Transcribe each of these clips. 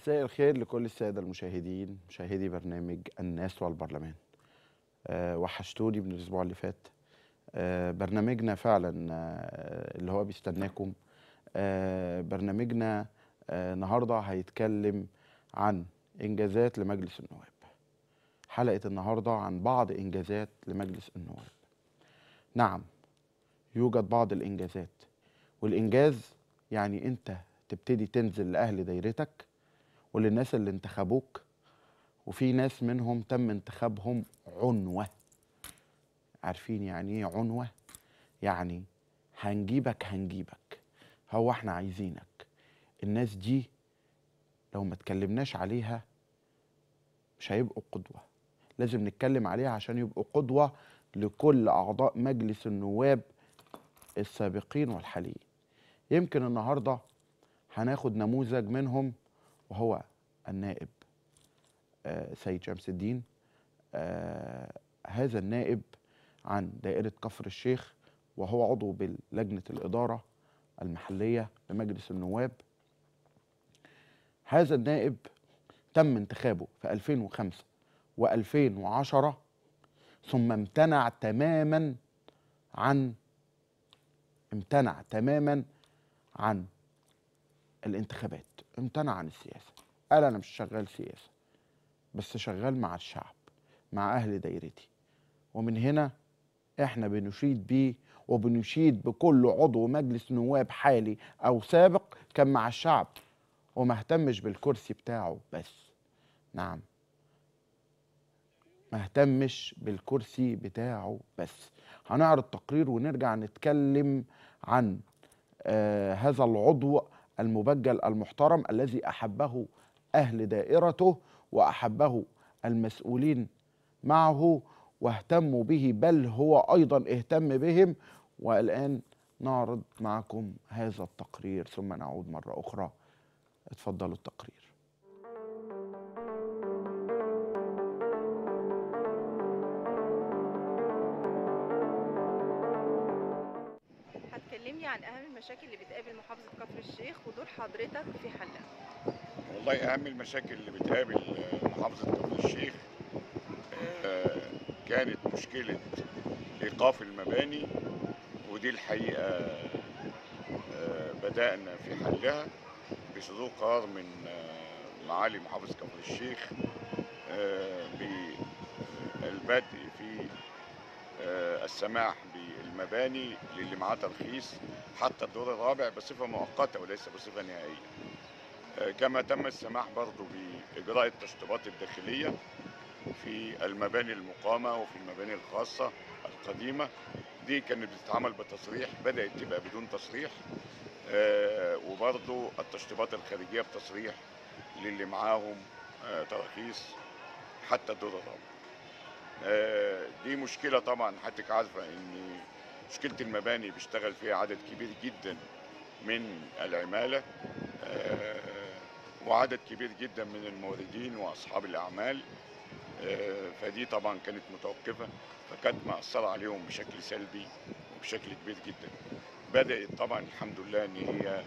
مساء الخير لكل السادة المشاهدين مشاهدي برنامج الناس والبرلمان أه وحشتوني من الأسبوع اللي فات أه برنامجنا فعلا أه اللي هو بيستناكم أه برنامجنا أه النهارده هيتكلم عن إنجازات لمجلس النواب حلقة النهارده عن بعض إنجازات لمجلس النواب نعم يوجد بعض الإنجازات والإنجاز يعني أنت تبتدي تنزل لأهل دايرتك وللناس اللي انتخبوك وفي ناس منهم تم انتخابهم عنوة عارفين يعني ايه عنوة يعني هنجيبك هنجيبك هو احنا عايزينك الناس دي لو ما اتكلمناش عليها مش هيبقوا قدوة لازم نتكلم عليها عشان يبقوا قدوة لكل أعضاء مجلس النواب السابقين والحاليين يمكن النهارده هناخد نموذج منهم وهو النائب آه سيد شمس الدين آه هذا النائب عن دائرة كفر الشيخ وهو عضو بلجنة الإدارة المحلية لمجلس النواب هذا النائب تم انتخابه في 2005 و2010 ثم امتنع تماما عن امتنع تماما عن الانتخابات امتنع عن السياسة قال أنا مش شغال سياسة بس شغال مع الشعب مع أهل دايرتي ومن هنا احنا بنشيد بيه وبنشيد بكل عضو مجلس نواب حالي أو سابق كان مع الشعب وما اهتمش بالكرسي بتاعه بس نعم ما اهتمش بالكرسي بتاعه بس هنعرض تقرير ونرجع نتكلم عن آه هذا العضو المبجل المحترم الذي احبه اهل دائرته واحبه المسؤولين معه واهتموا به بل هو ايضا اهتم بهم والان نعرض معكم هذا التقرير ثم نعود مره اخرى اتفضلوا التقرير هتكلمني عن اهم المشاكل اللي بتقابل محافظه كفر الشيخ ودور حضرتك في حلها والله اهم المشاكل اللي بتقابل محافظه كفر الشيخ آه، كانت مشكله ايقاف المباني ودي الحقيقه آه، بدانا في حلها بصدور قرار من آه، معالي محافظ كفر الشيخ بالبدء في السماح بالمباني للي معاه ترخيص حتى الدور الرابع بصفه مؤقته وليس بصفه نهائيه. كما تم السماح برضه باجراء التشطيبات الداخليه في المباني المقامه وفي المباني الخاصه القديمه دي كانت بتتعمل بتصريح بدات تبقى بدون تصريح وبرضه التشطيبات الخارجيه بتصريح للي معاهم تراخيص حتى الدور الرابع. دي مشكله طبعا حضرتك عارفه ان مشكله المباني بيشتغل فيها عدد كبير جدا من العماله وعدد كبير جدا من الموردين واصحاب الاعمال فدي طبعا كانت متوقفه فكانت مأثره عليهم بشكل سلبي وبشكل كبير جدا بدات طبعا الحمد لله ان هي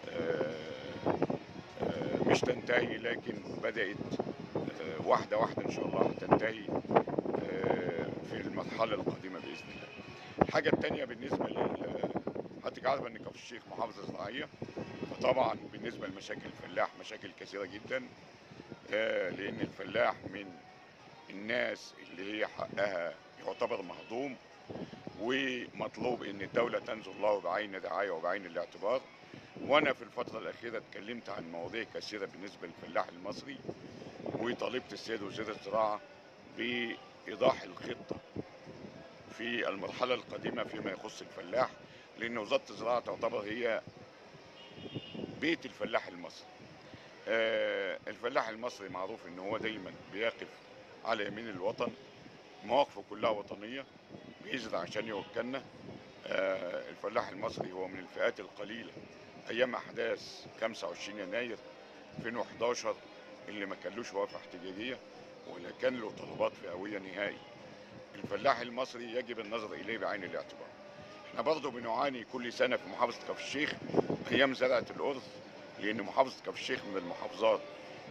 مش تنتهي لكن بدات واحده واحده ان شاء الله هتنتهي في المرحله القادمه باذن الله. الحاجه الثانيه بالنسبه لل حضرتك عارفه ان كفر الشيخ محافظه زراعيه فطبعا بالنسبه لمشاكل الفلاح مشاكل كثيره جدا لان الفلاح من الناس اللي هي حقها يعتبر مهضوم ومطلوب ان الدوله تنظر له بعين الرعايه وبعين الاعتبار وانا في الفتره الاخيره اتكلمت عن مواضيع كثيره بالنسبه للفلاح المصري وطالبت السيد وزير الزراعه بايضاح الخطه في المرحله القادمه فيما يخص الفلاح لان وزاره الزراعه تعتبر هي بيت الفلاح المصري. آه الفلاح المصري معروف ان هو دايما بيقف على يمين الوطن مواقفه كلها وطنيه بيزرع عشان يوكلنا. آه الفلاح المصري هو من الفئات القليله ايام احداث 25 يناير 2011 اللي ما كانلوش وقفه احتجاجيه ولا كان له طلبات فئويه نهائي. الفلاح المصري يجب النظر اليه بعين الاعتبار. احنا برضه بنعاني كل سنه في محافظه كفر الشيخ ايام زرعه الارز لان محافظه كفر الشيخ من المحافظات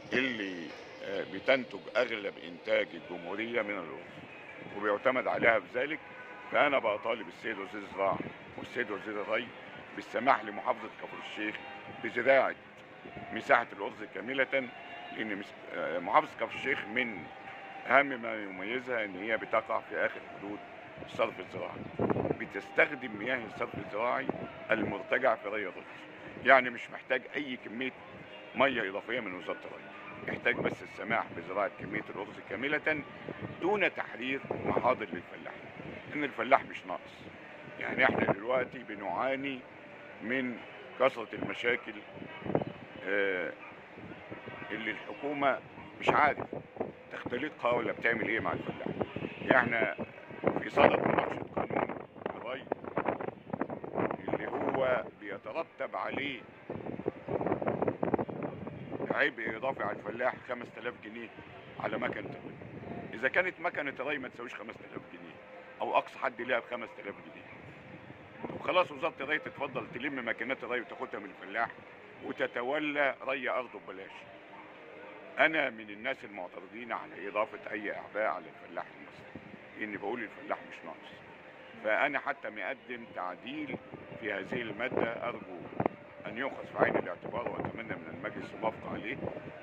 اللي آه، بتنتج اغلب انتاج الجمهوريه من الرز وبيعتمد عليها بذلك فانا بطالب السيد وزير الزراعه والسيد وزير الري بالسماح لمحافظه كفر الشيخ بزراعه مساحه الارز كامله لان مس- آه، محافظه كفر الشيخ من اهم ما يميزها ان هي بتقع في اخر حدود الصرف الزراعي بتستخدم مياه الصرف الزراعي المرتجع في ري الرز يعني مش محتاج اي كميه ميه اضافيه من وزاره الري يحتاج بس السماح بزراعه كميه الارز كامله دون تحرير محاضر للفلاح ان الفلاح مش ناقص يعني احنا دلوقتي بنعاني من كثره المشاكل آه، اللي الحكومه مش عارف تختلقها ولا بتعمل ايه مع الفلاح يعني احنا في صدد مناقشه قانون الري اللي هو بيترتب عليه عبء اضافي على الفلاح 5000 جنيه على مكنه الري اذا كانت مكنه الري ما تساويش 5000 جنيه او اقصى حد ليها ب 5000 جنيه طب خلاص وزاره الري تتفضل تلم ماكينات الري وتاخدها من الفلاح وتتولى ري ارضه ببلاش انا من الناس المعترضين على اضافه اي اعباء على الفلاح المصري لاني بقول الفلاح مش ناقص فانا حتى مقدم تعديل في هذه الماده ارجو ان يؤخذ في عين الاعتبار واتمنى من المجلس الموافقه عليه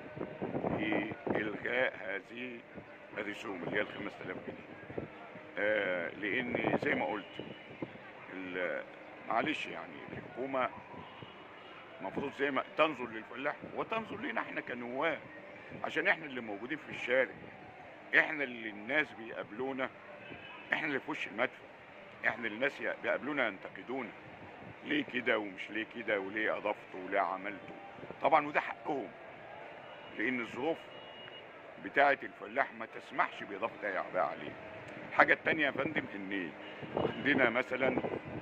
بإلغاء هذه الرسوم اللي هي ال 5000 جنيه آه لأن زي ما قلت ال- معلش يعني الحكومة المفروض زي ما تنظر للفلاح وتنظر لنا احنا كنواب عشان احنا اللي موجودين في الشارع احنا اللي الناس بيقابلونا احنا اللي في وش المدفع احنا اللي الناس بيقابلونا ينتقدونا ليه كده ومش ليه كده وليه اضفته وليه عملته طبعا وده حقهم لان الظروف بتاعه الفلاح ما تسمحش باضافه اي اعباء عليه الحاجه التانية يا فندم ان عندنا مثلا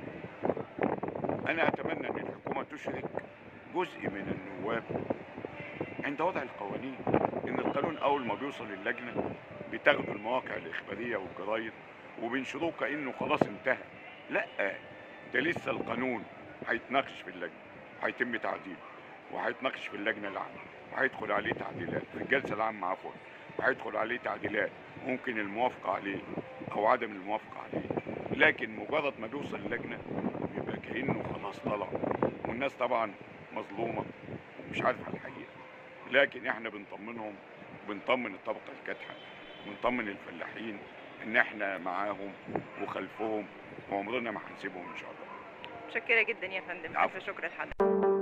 انا اتمنى ان الحكومه تشرك جزء من النواب عند وضع القوانين ان القانون اول ما بيوصل للجنه بتاخدوا المواقع الاخباريه والجرايد وبينشروه كانه خلاص انتهى لا ده لسه القانون هيتناقش في اللجنه هيتم تعديله وهيتناقش في اللجنه العامه وهيدخل عليه تعديلات في الجلسه العامه عفوا وهيدخل عليه تعديلات ممكن الموافقه عليه او عدم الموافقه عليه لكن مجرد ما بيوصل اللجنه يبقى كانه خلاص طلع والناس طبعا مظلومه ومش عارفه الحقيقه لكن احنا بنطمنهم بنطمن الطبقه الكادحه بنطمن الفلاحين ان احنا معاهم وخلفهم وعمرنا ما هنسيبهم ان شاء الله متشكره جدا يا فندم عفوا. الف شكر لحضرتك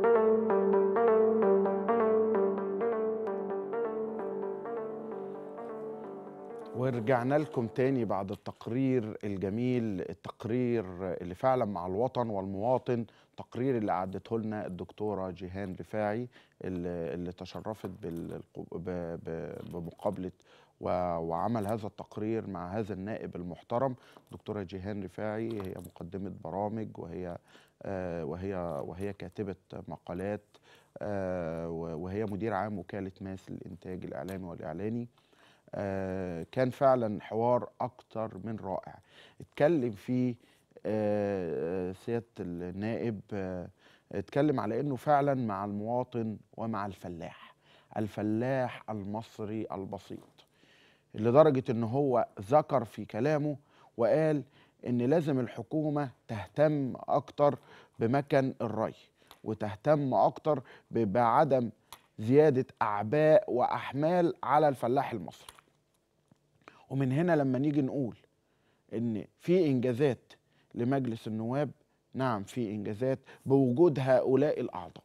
ورجعنا لكم تاني بعد التقرير الجميل التقرير اللي فعلا مع الوطن والمواطن تقرير اللي أعدته لنا الدكتورة جيهان رفاعي اللي, اللي تشرفت بالق- ب- ب- بمقابلة و- وعمل هذا التقرير مع هذا النائب المحترم دكتورة جيهان رفاعي هي مقدمة برامج وهي آه، وهي وهي كاتبة مقالات آه، و- وهي مدير عام وكالة ماس للإنتاج الإعلامي والإعلاني آه، كان فعلا حوار اكتر من رائع اتكلم فيه آه، سياده النائب آه، اتكلم على انه فعلا مع المواطن ومع الفلاح الفلاح المصري البسيط لدرجه ان هو ذكر في كلامه وقال ان لازم الحكومه تهتم اكتر بمكن الري وتهتم اكتر ب- بعدم زياده اعباء واحمال على الفلاح المصري ومن هنا لما نيجي نقول ان في انجازات لمجلس النواب نعم في انجازات بوجود هؤلاء الاعضاء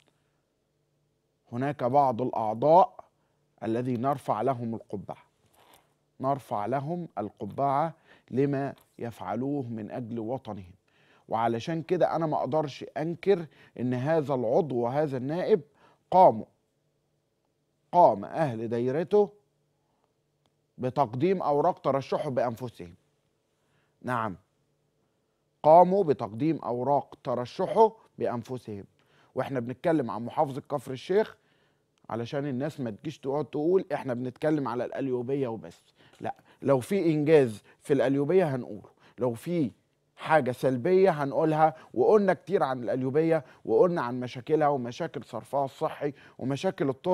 هناك بعض الاعضاء الذي نرفع لهم القبعه نرفع لهم القبعه لما يفعلوه من اجل وطنهم وعلشان كده انا ما اقدرش انكر ان هذا العضو وهذا النائب قاموا قام اهل دايرته بتقديم اوراق ترشحه بانفسهم نعم قاموا بتقديم اوراق ترشحه بانفسهم واحنا بنتكلم عن محافظه كفر الشيخ علشان الناس ما تجيش تقعد تقول احنا بنتكلم على القليوبيه وبس لا لو في انجاز في القليوبيه هنقوله لو في حاجه سلبيه هنقولها وقلنا كتير عن القليوبيه وقلنا عن مشاكلها ومشاكل صرفها الصحي ومشاكل الطرق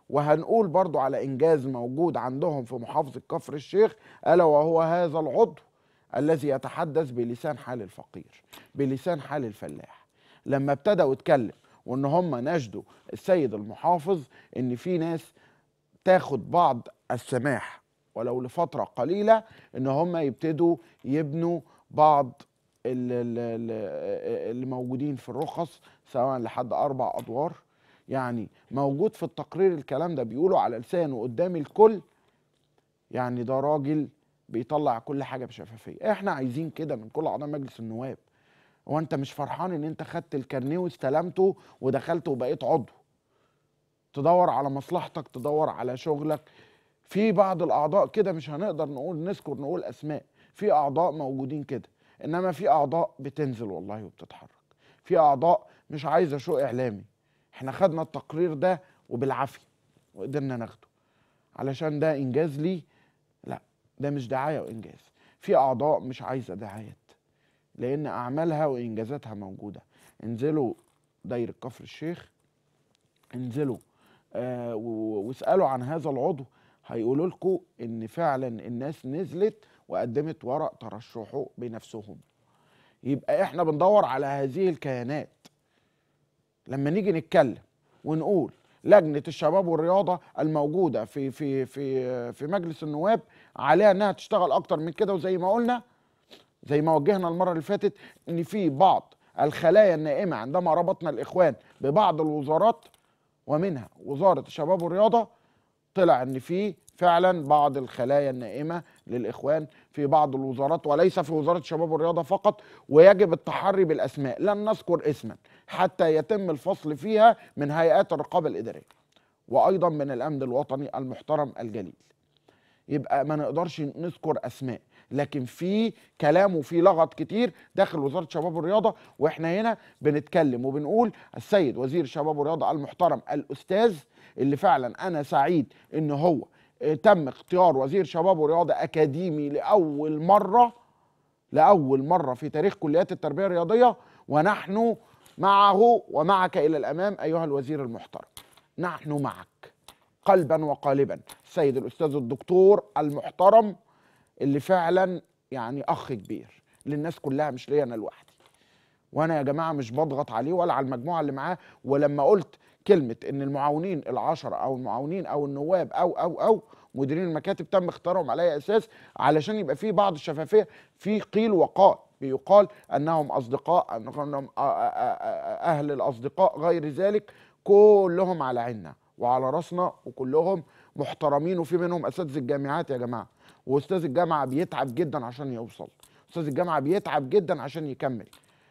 وهنقول برضو على انجاز موجود عندهم في محافظه كفر الشيخ الا وهو هذا العضو الذي يتحدث بلسان حال الفقير بلسان حال الفلاح لما ابتدوا يتكلم وان هم نجدوا السيد المحافظ ان في ناس تاخد بعض السماح ولو لفتره قليله ان هم يبتدوا يبنوا بعض ال- ال- ال- اللي موجودين في الرخص سواء لحد اربع ادوار يعني موجود في التقرير الكلام ده بيقولوا على لسانه قدام الكل يعني ده راجل بيطلع كل حاجه بشفافيه احنا عايزين كده من كل اعضاء مجلس النواب هو انت مش فرحان ان انت خدت الكارنيه واستلمته ودخلت وبقيت عضو تدور على مصلحتك تدور على شغلك في بعض الاعضاء كده مش هنقدر نقول نذكر نقول اسماء في اعضاء موجودين كده انما في اعضاء بتنزل والله وبتتحرك في اعضاء مش عايزه شو اعلامي احنا خدنا التقرير ده وبالعافيه وقدرنا ناخده علشان ده انجاز لي لا ده مش دعايه وانجاز في اعضاء مش عايزه دعايات لان اعمالها وانجازاتها موجوده انزلوا دايره كفر الشيخ انزلوا آه و- واسالوا عن هذا العضو هيقولوا لكم ان فعلا الناس نزلت وقدمت ورق ترشحه بنفسهم يبقى احنا بندور على هذه الكيانات لما نيجي نتكلم ونقول لجنه الشباب والرياضه الموجوده في في في في مجلس النواب عليها انها تشتغل اكتر من كده وزي ما قلنا زي ما وجهنا المره اللي فاتت ان في بعض الخلايا النائمه عندما ربطنا الاخوان ببعض الوزارات ومنها وزاره الشباب والرياضه طلع ان في فعلا بعض الخلايا النائمه للاخوان في بعض الوزارات وليس في وزاره الشباب والرياضه فقط ويجب التحري بالاسماء لن نذكر اسما حتى يتم الفصل فيها من هيئات الرقابه الاداريه وايضا من الامن الوطني المحترم الجليل يبقى ما نقدرش نذكر اسماء لكن في كلام وفي لغط كتير داخل وزاره الشباب والرياضه واحنا هنا بنتكلم وبنقول السيد وزير الشباب والرياضه المحترم الاستاذ اللي فعلا انا سعيد ان هو آه، تم اختيار وزير شباب ورياضه اكاديمي لاول مره لاول مره في تاريخ كليات التربيه الرياضيه ونحن معه ومعك الى الامام ايها الوزير المحترم نحن معك قلبا وقالبا السيد الاستاذ الدكتور المحترم اللي فعلا يعني اخ كبير للناس كلها مش ليا انا لوحدي وانا يا جماعه مش بضغط عليه ولا على المجموعه اللي معاه ولما قلت كلمه ان المعاونين العشره او المعاونين او النواب او او او مديرين المكاتب تم اختيارهم على اي اساس علشان يبقى في بعض الشفافيه في قيل وقال بيقال انهم اصدقاء انهم أ- أ- أ- اهل الاصدقاء غير ذلك كلهم على عيننا وعلى راسنا وكلهم محترمين وفي منهم اساتذه الجامعات يا جماعه واستاذ الجامعه بيتعب جدا عشان يوصل استاذ الجامعه بيتعب جدا عشان يكمل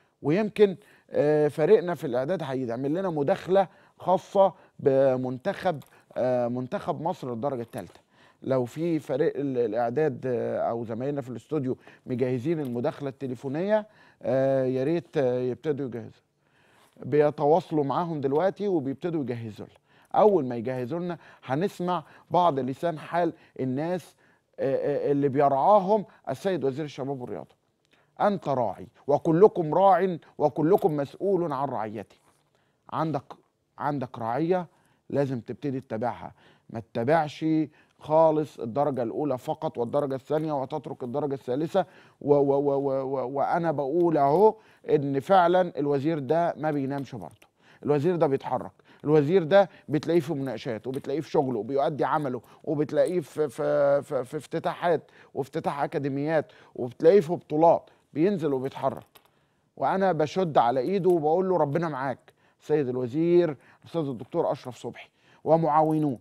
ويمكن آه، فريقنا في الاعداد هيعمل لنا مداخله خاصه بمنتخب آه، منتخب مصر الدرجه الثالثه لو في فريق ال- الاعداد آه، او زمايلنا في الاستوديو مجهزين المداخله التليفونيه آه، يا ريت آه، يبتدوا يجهزوا بيتواصلوا معاهم دلوقتي وبيبتدوا يجهزوا لنا اول ما يجهزوا لنا هنسمع بعض لسان حال الناس آه، آه، اللي بيرعاهم السيد وزير الشباب والرياضه انت راعي وكلكم راع وكلكم مسؤول عن رعيته عندك عندك رعيه لازم تبتدي تتابعها ما تتابعش خالص الدرجة الأولى فقط والدرجة الثانية وتترك الدرجة الثالثة و و و و و وأنا بقول أهو إن فعلا الوزير ده ما بينامش برضه الوزير ده بيتحرك الوزير ده بتلاقيه في مناقشات وبتلاقيه في شغله وبيؤدي عمله وبتلاقيه في في في, في افتتاحات وافتتاح اكاديميات وبتلاقيه في بطولات بينزل وبيتحرك وانا بشد على ايده وبقول له ربنا معاك سيد الوزير الاستاذ الدكتور اشرف صبحي ومعاونوه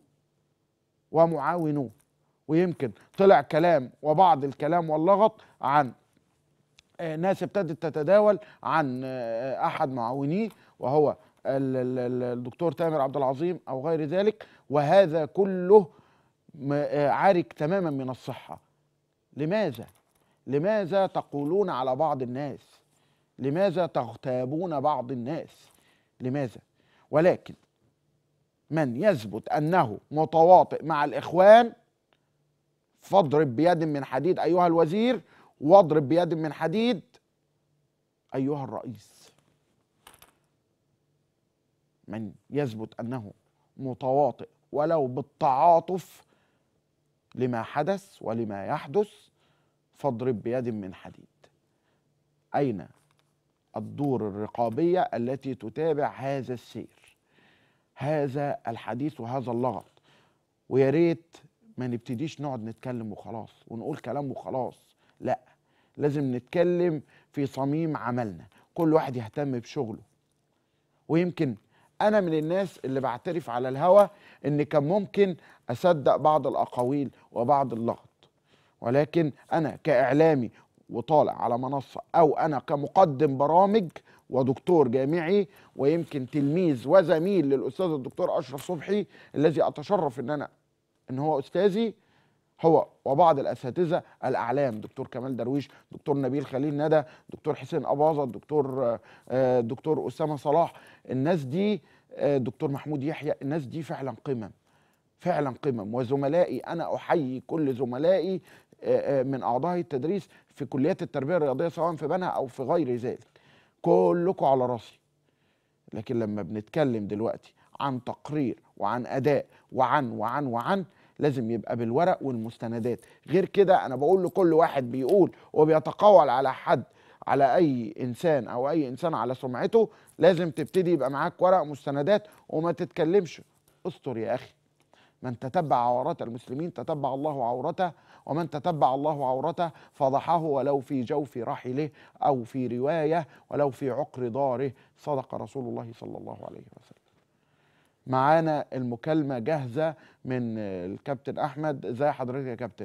ومعاونوه ويمكن طلع كلام وبعض الكلام واللغط عن آه، ناس ابتدت تتداول عن آه، احد معاونيه وهو ال- ال- ال- الدكتور تامر عبد العظيم او غير ذلك وهذا كله م- آه، عارج تماما من الصحه لماذا لماذا تقولون على بعض الناس لماذا تغتابون بعض الناس لماذا ولكن من يثبت انه متواطئ مع الاخوان فاضرب بيد من حديد ايها الوزير واضرب بيد من حديد ايها الرئيس من يثبت انه متواطئ ولو بالتعاطف لما حدث ولما يحدث فاضرب بيد من حديد أين الدور الرقابية التي تتابع هذا السير هذا الحديث وهذا اللغط ويا ريت ما نبتديش نقعد نتكلم وخلاص ونقول كلام وخلاص لا لازم نتكلم في صميم عملنا كل واحد يهتم بشغله ويمكن انا من الناس اللي بعترف على الهوى ان كان ممكن اصدق بعض الاقاويل وبعض اللغط ولكن انا كاعلامي وطالع على منصه او انا كمقدم برامج ودكتور جامعي ويمكن تلميذ وزميل للاستاذ الدكتور اشرف صبحي الذي اتشرف ان انا ان هو استاذي هو وبعض الاساتذه الاعلام دكتور كمال درويش دكتور نبيل خليل ندى دكتور حسين اباظه دكتور آه، دكتور اسامه صلاح الناس دي آه، دكتور محمود يحيى الناس دي فعلا قمم فعلا قمم وزملائي انا احيي كل زملائي آه، آه، من اعضاء التدريس في كليات التربيه الرياضيه سواء في بنها او في غير ذلك كلكم على راسي لكن لما بنتكلم دلوقتي عن تقرير وعن اداء وعن وعن وعن لازم يبقى بالورق والمستندات غير كده انا بقول لكل واحد بيقول وبيتقول على حد على اي انسان او اي انسان على سمعته لازم تبتدي يبقى معاك ورق مستندات وما تتكلمش استر يا اخي من تتبع عورات المسلمين تتبع الله عورته ومن تتبع الله عورته فضحه ولو في جوف رحله او في روايه ولو في عقر داره صدق رسول الله صلى الله عليه وسلم معانا المكالمه جاهزه من الكابتن احمد ازي حضرتك يا كابتن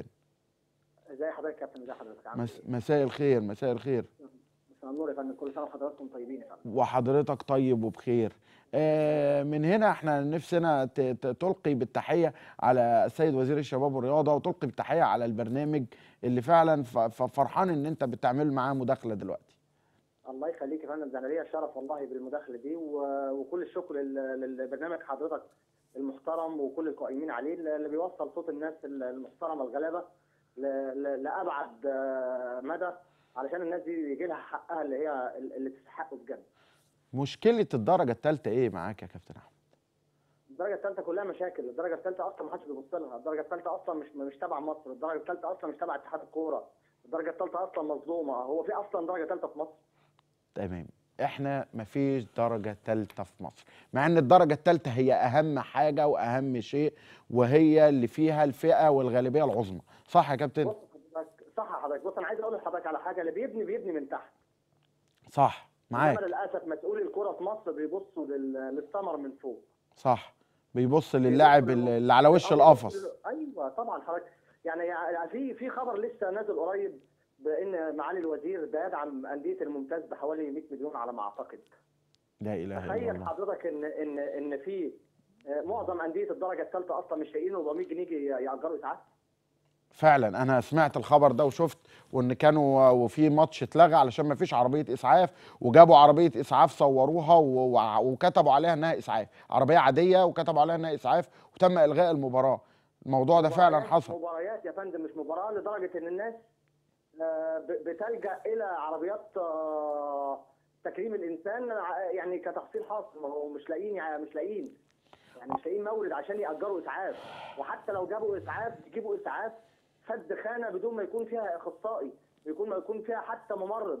ازي حضرتك يا كابتن ازي حضرتك عامل مس مساء الخير مساء الخير ايه؟ مساء النور يا فندم كل سنه وحضراتكم طيبين يا فندم وحضرتك طيب وبخير آه، من هنا احنا نفسنا ت- ت- تلقي بالتحيه على السيد وزير الشباب والرياضه وتلقي بالتحيه على البرنامج اللي فعلا ف- ف- فرحان ان انت بتعمل معاه مداخله دلوقتي الله يخليك يا فندم ده انا ليا الشرف والله بالمداخله دي و- وكل الشكر لل- للبرنامج حضرتك المحترم وكل القائمين عليه اللي بيوصل صوت الناس المحترمه الغلابه ل- ل- لابعد آه، مدى علشان الناس دي يجي لها حقها اللي هي اللي تستحقه بجد. مشكله الدرجه الثالثه ايه معاك يا كابتن احمد الدرجه الثالثه كلها مشاكل، الدرجه الثالثه اصلا ما حدش بيبص لها، الدرجه الثالثه اصلا مش مش تبع مصر، الدرجه الثالثه اصلا مش تبع اتحاد الكوره، الدرجه الثالثه اصلا مظلومه، هو في اصلا درجه ثالثه في مصر؟ تمام احنا مفيش درجه ثالثه في مصر مع ان الدرجه الثالثه هي اهم حاجه واهم شيء وهي اللي فيها الفئه والغالبيه العظمى صح يا كابتن بص حضرتك صح يا حضرتك بص انا عايز اقول لحضرتك على حاجه اللي بيبني بيبني من تحت صح معاك انما للاسف مسؤولي الكوره في مصر بيبصوا لل- للثمر من فوق صح بيبص للاعب اللي اللي على وش أو القفص بيبصوا له- ايوه طبعا حضرتك يعني يعني في في خبر لسه نازل قريب بان معالي الوزير بيدعم انديه الممتاز بحوالي 100 مليون على ما اعتقد لا اله الا تخيل الله حضرتك ان ان ان في آه، معظم انديه الدرجه الثالثه اصلا مش لاقيين 400 جنيه يجي ياجروا اسعاف فعلا انا سمعت الخبر ده وشفت وان كانوا وفي ماتش اتلغى علشان ما فيش عربيه اسعاف وجابوا عربيه اسعاف صوروها و- وع- وكتبوا عليها انها اسعاف عربيه عاديه وكتبوا عليها انها اسعاف وتم الغاء المباراه الموضوع ده فعلا مباريات- حصل مباريات يا فندم مش مباراه لدرجه ان الناس آه، ب- بتلجا الى عربيات آه، تكريم الانسان ع- يعني كتحصيل حاصل ما هو مش لاقيين يعني مش لاقيين يعني مش لاقيين مورد عشان ياجروا اسعاف وحتى لو جابوا اسعاف يجيبوا اسعاف سد خانه بدون ما يكون فيها اخصائي بيكون ما يكون فيها حتى ممرض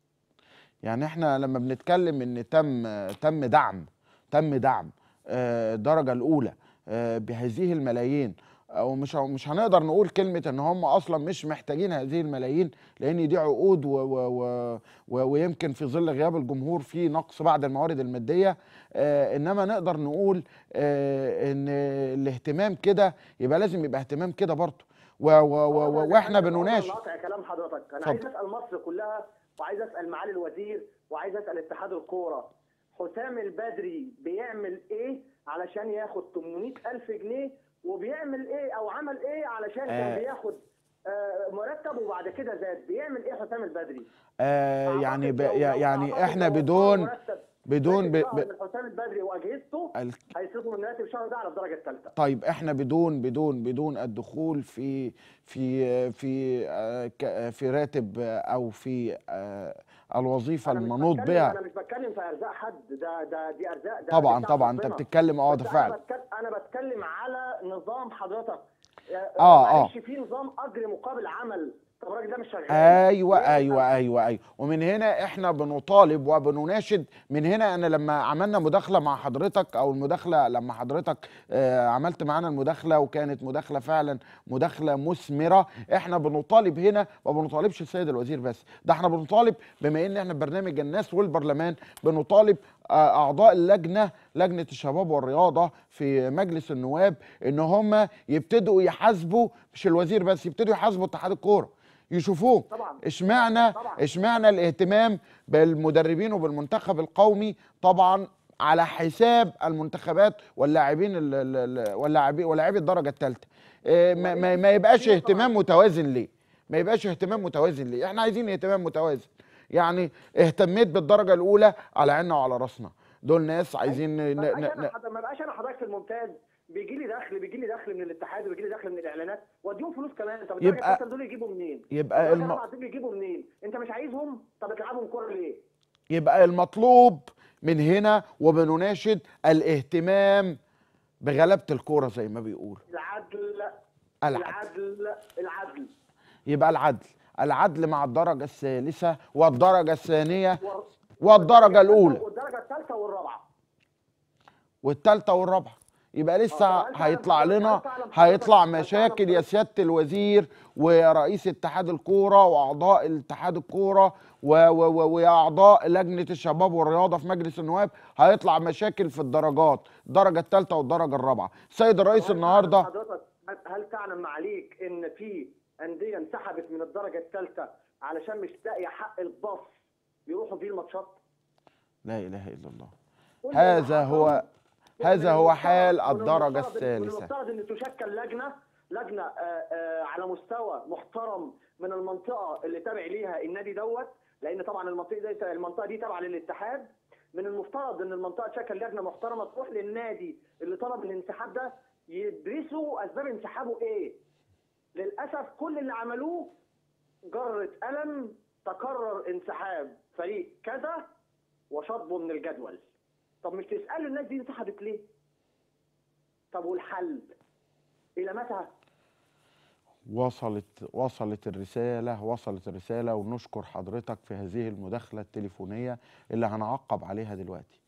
يعني احنا لما بنتكلم ان تم تم دعم تم دعم آه، الدرجه الاولى آه، بهذه الملايين او مش مش هنقدر نقول كلمه ان هم اصلا مش محتاجين هذه الملايين لان دي عقود و و و و ويمكن في ظل غياب الجمهور في نقص بعض الموارد الماديه آه انما نقدر نقول آه ان الاهتمام كده يبقى لازم يبقى اهتمام كده برضه و و و و واحنا بنناشد قاطع كلام حضرتك انا اتفضل. عايز اسال مصر كلها وعايز اسال معالي الوزير وعايز اسال اتحاد الكوره حسام البدري بيعمل ايه علشان ياخد 800 الف جنيه وبيعمل ايه او عمل ايه علشان آه. كان بياخد آه، مرتب وبعد كده زاد بيعمل ايه حسام البدري آه يعني ب أعتقد لو- لو- يعني أعتقد احنا لو وفر بدون مرتب بدون ب... لكن ب... من حسام البدري واجهزته ال- هيصرفوا من راتب الشهر ده على الدرجه الثالثه طيب احنا بدون بدون بدون الدخول في في في آه، ك- في راتب آه، او في آه، الوظيفه أنا مش المنوط بتكلم- بها انا مش بتكلم في ارزاق حد ده ده دي ارزاق ده طبعا دي بتاع طبعا انت ربنا. بتتكلم اه بس ده أنا فعلا بتكلم انا بتكلم على نظام حضرتك آه، آه. معلش في نظام اجر مقابل عمل طب الراجل ده مش شغال ايوه ليه؟ ايوه ايوه ايوه ومن هنا احنا بنطالب وبنناشد من هنا انا لما عملنا مداخله مع حضرتك او المداخله لما حضرتك آه، عملت معانا المداخله وكانت مداخله فعلا مداخله مثمره احنا بنطالب هنا ما بنطالبش السيد الوزير بس ده احنا بنطالب بما ان احنا برنامج الناس والبرلمان بنطالب آه، اعضاء اللجنه لجنه الشباب والرياضه في مجلس النواب ان هم يبتدوا يحاسبوا مش الوزير بس يبتدوا يحاسبوا اتحاد الكوره يشوفوه طبعا اشمعنى طبعا. اشمعنى الاهتمام بالمدربين وبالمنتخب القومي طبعا على حساب المنتخبات واللاعبين ال- ال- ال- واللاعبين ولاعبي الدرجه الثالثه ما, ما, ما يبقاش طبعاً. اهتمام متوازن ليه ما يبقاش اهتمام متوازن ليه احنا عايزين اهتمام متوازن يعني اهتميت بالدرجه الاولى على عيننا وعلى راسنا دول ناس عايزين ن... ما بقاش ن... انا ن... حض- ما بقاش انا حضرتك في الممتاز بيجي لي دخل بيجي لي دخل من الاتحاد وبيجي لي دخل من الاعلانات واديهم فلوس كمان طب الدرجه يبقى- الثالثه دول يجيبوا منين؟ يبقى الدرجه الم... الرابعه دول يجيبوا منين؟ انت مش عايزهم طب تلعبهم كوره ليه؟ يبقى المطلوب من هنا وبنناشد الاهتمام بغلبة الكورة زي ما بيقول العدل العدل العدل العدل يبقى العدل العدل مع الدرجة الثالثة والدرجة الثانية و- والدرجة الأولى والدرجه الثالثه والرابعه والثالثة والرابعة يبقى لسه آه، هل فعلاً هيطلع حضرتك- لنا هل فعلاً حضرتك- هيطلع هل فعلاً مشاكل يا حضرتك- سيادة الوزير ورئيس اتحاد الكورة وأعضاء اتحاد الكورة و- و- و- وأعضاء لجنة الشباب والرياضة في مجلس النواب هيطلع مشاكل في الدرجات الدرجة الثالثة والدرجة الرابعة السيد الرئيس وهل النهاردة تعلم حضرتك هل- هل تعلم معاليك ان في انديه انسحبت من الدرجه الثالثه علشان مش لاقيه حق الباص يروحوا فيه الماتشات؟ لا إله إلا الله كل هذا ما هو حصل هذا من هو المفترض- حال من الدرجة المفترض- من الثالثة المفترض ان تشكل لجنه لجنه آه، آه، على مستوى محترم من المنطقه اللي تابع ليها النادي دوت لان طبعا المنطقه دي المنطقه دي تابعه للاتحاد من المفترض ان المنطقه تشكل لجنه محترمه تروح للنادي اللي طلب الانسحاب ده يدرسوا اسباب انسحابه ايه للاسف كل اللي عملوه جرة قلم تكرر انسحاب فريق كذا وشطبه من الجدول طب مش تسالوا الناس دي انسحبت ليه طب والحل الى متى وصلت وصلت الرسالة وصلت الرسالة ونشكر حضرتك في هذه المداخلة التليفونية اللي هنعقب عليها دلوقتي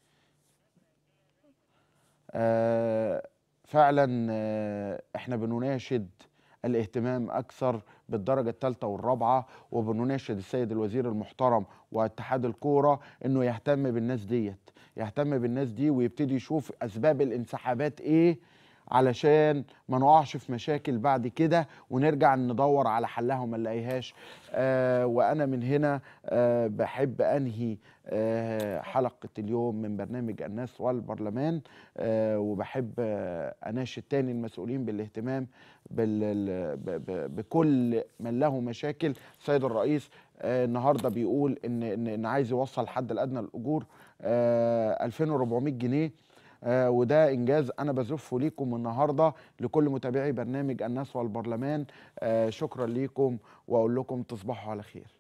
آه فعلا آه احنا بنناشد الاهتمام اكثر بالدرجه الثالثه والرابعه وبنناشد السيد الوزير المحترم واتحاد الكوره انه يهتم بالناس ديت يهتم بالناس دي ويبتدي يشوف اسباب الانسحابات ايه علشان ما نقعش في مشاكل بعد كده ونرجع ندور على حلها وما نلاقيهاش آه وانا من هنا آه بحب انهي آه حلقه اليوم من برنامج الناس والبرلمان آه وبحب آه اناشد تاني المسؤولين بالاهتمام بال ب- ب- بكل من له مشاكل السيد الرئيس آه النهارده بيقول ان ان, إن عايز يوصل الحد الادنى للاجور آه 2400 جنيه آه وده انجاز انا بزفه ليكم النهارده لكل متابعي برنامج الناس والبرلمان آه شكرا ليكم واقول لكم تصبحوا على خير